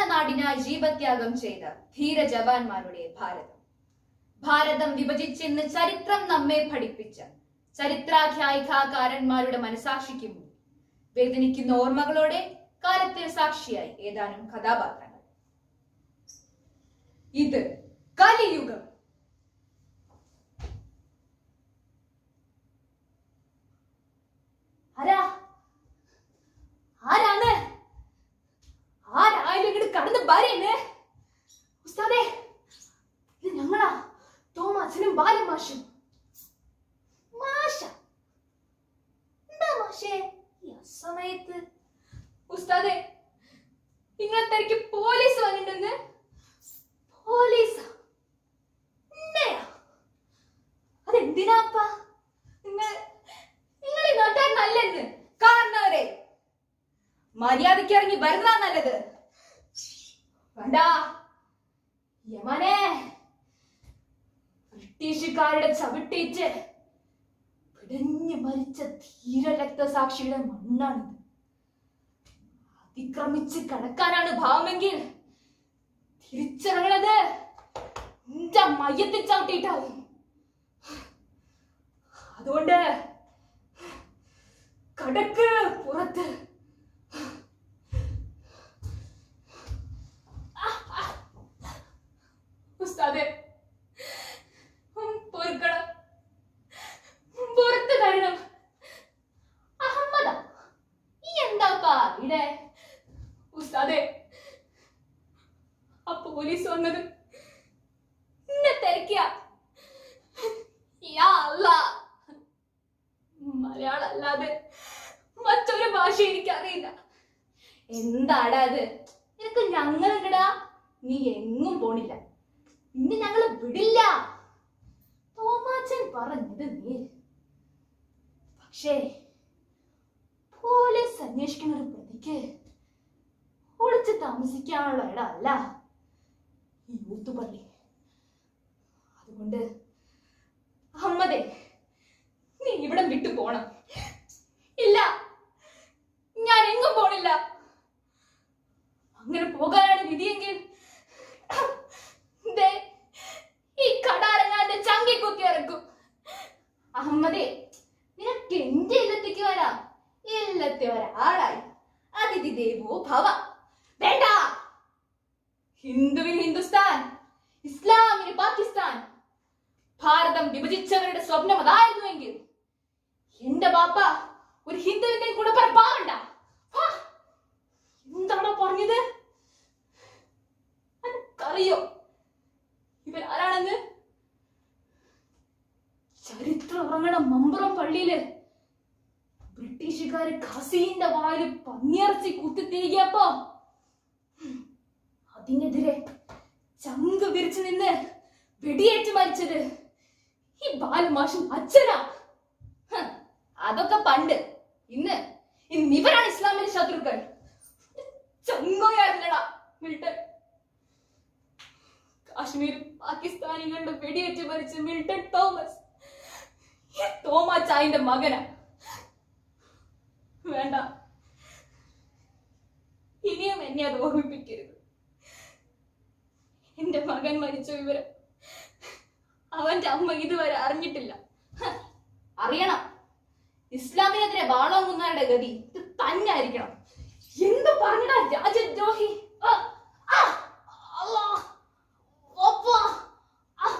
നാടിനായി ജീവത്യാഗം ചെയ്ത ധീര ജവാന്മാരുടെ ഭാരതം ഭാരതം വിഭജിച്ചെന്ന് ചരിത്രം നമ്മെ പഠിപ്പിച്ച ചരിത്രാഖ്യായികാകാരന്മാരുടെ മനസാക്ഷിക്ക് മുന്നിൽ വേദനിക്കുന്ന ഓർമ്മകളോടെ കാലത്തിന് സാക്ഷിയായി ഏതാനും കഥാപാത്രങ്ങൾ ഇത് കലിയുഗം ആരാ ആരാണ് ആരായാലും ഇങ്ങോട്ട് കടന്ന് വരേന്ന് ഉസ്താദേ ഇത് ഞങ്ങളാ തോമാച്ചനും ബാലൻ മാഷും മാഷ എന്താ മാഷേ ഈ അസമയത്ത് ഉസ്താദേ നിങ്ങളെ തിരക്ക് പോലീസ് വന്നിട്ടുണ്ടെന്ന് പോലീസാ ഉണ്ടയാ അതെന്തിനാപ്പാ നിങ്ങൾ നിങ്ങൾ ഈ നാട്ടുകാരനല്ലെന്ന് കാരണവരെ മര്യാദയ്ക്ക് ഇറങ്ങി വരുന്നതാ നല്ലത് വേണ്ട യമനെ ബ്രിട്ടീഷുകാരുടെ ചവിട്ടേറ്റ് പിടഞ്ഞു മരിച്ച ധീര രക്തസാക്ഷിയുടെ മണ്ണാണിത് അതിക്രമിച്ച് കടക്കാനാണ് ഭാവമെങ്കിൽ തിരിച്ചിറങ്ങണത് എന്റെ മയ്യത്തിൽ ചവിട്ടിയിട്ടാവും അതുകൊണ്ട് കടക്ക് പുറത്ത് ഉസ്താദെ ഉം, പൊറുക്കണം ഉം, പുറത്ത് തരണം അഹമ്മദ ഈ എന്താപ്പാ ഇവിടെ ഉസ്താദെ ആ പോലീസ് വന്നത് എന്നെ തിരക്കിയ യാ അല്ലാ മലയാളം അല്ലാതെ മറ്റൊരു ഭാഷ എനിക്കറിയില്ല എന്താടാ അത് നിനക്ക് ഞങ്ങളുണ്ടടാ നീ എങ്ങും പോണില്ല ഇന്ന് ഞങ്ങള് വിടില്ല തോമാച്ചൻ പറഞ്ഞത് നീ പക്ഷേ പോലീസ് അന്വേഷിക്കുന്ന ഒരു പ്രതിക്ക് ഒളിച്ച് താമസിക്കാനുള്ള ഇടം അല്ല ഈ യൂത്ത് പള്ളി അതുകൊണ്ട് അമ്മതേ നീ ഇവിടെ വിട്ടു പോണം ഇല്ല ഞാൻ എങ്ങും പോണില്ല അങ്ങനെ പോകാനാണ് വിധിയെങ്കിൽ ദേ, ഈ കടാര ഞാൻ എന്റെ ചങ്കി കുത്തി ഇറക്കും അഹമ്മദേ നിനക്ക് എന്റെ ഇല്ലത്തേക്ക് വരാം ഇല്ലത്തെ ഒരാളായി അതിഥി ദേവോ ഭവ വേണ്ട ഹിന്ദുവിന് ഹിന്ദുസ്ഥാൻ ഇസ്ലാമിന് പാകിസ്ഥാൻ ഭാരതം വിഭജിച്ചവരുടെ സ്വപ്നം അതായിരുന്നുവെങ്കിൽ എന്റെ ബാപ്പ ഒരു ഹിന്ദുവിന്റെ കൂടെ പറപ്പാറണ്ട എന്താണോ പറഞ്ഞത് അറിയോ ഇവൻ ആരാണെന്ന് ചരിത്രം ഉറങ്ങണ മമ്പുറം പള്ളിയില് ബ്രിട്ടീഷുകാര് ഖസീന്റെ വായില് പന്നിയിറച്ചി കുത്തിത്തിരികയപ്പോ അതിനെതിരെ ചങ്ക് വിരിച്ചു നിന്ന് വെടിയേറ്റ് മരിച്ചത് ഈ ബാലമാഷും അച്ഛനാ ഹ്, അതൊക്കെ പണ്ട് ഇന്ന് ഇന്ന് ഇവരാണ് ഇസ്ലാമിന്റെ ശത്രുക്കൾ ചങ്ങോയായിരുന്നടാ മിൽട്ടൺ കാശ്മീർ പാകിസ്ഥാനികളുടെ വെടിയേറ്റ് മരിച്ച മിൽട്ടൺ തോമസ് ഈ തോമാച്ചായന്റെ മകനാ വേണ്ട ഇനിയും എന്നെ അത് ഓർമ്മിപ്പിക്കരുത് എന്റെ മകൻ മരിച്ച വിവരം അവന്റെ അമ്മ ഇതുവരെ അറിഞ്ഞിട്ടില്ല ഹ, അറിയണം ഇസ്ലാമിനെതിരെ വാളോങ്ങുന്നവരുടെ ഗതി ഇത് തന്നെ ആയിരിക്കണം എന്ത് പറഞ്ഞടാ രാജദ്രോഹി ആ, ആ, അല്ലാ, അപ്പാ, ആ.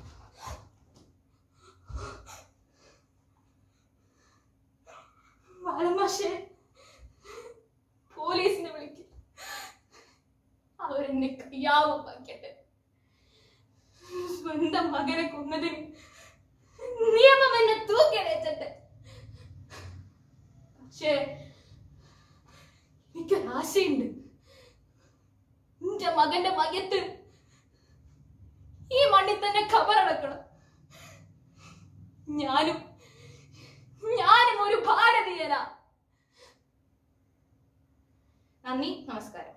ബാലമാഷേ പോലീസിനെ വിളിക്കും അവരെന്നെ കയ്യാവപ്പാക്കട്ടെ സ്വന്തം മകനെ കൊന്നതിന് നിയമം എന്നെ തൂക്കിയടച്ചട്ടെ പക്ഷേ എനിക്കൊരാശയുണ്ട് എന്റെ മകന്റെ മയത്ത് ഈ മണ്ണിൽ തന്നെ ഖബറടക്കണം ഞാനും ഞാനും ഒരു ഭാരതീയനാ നന്ദി നമസ്കാരം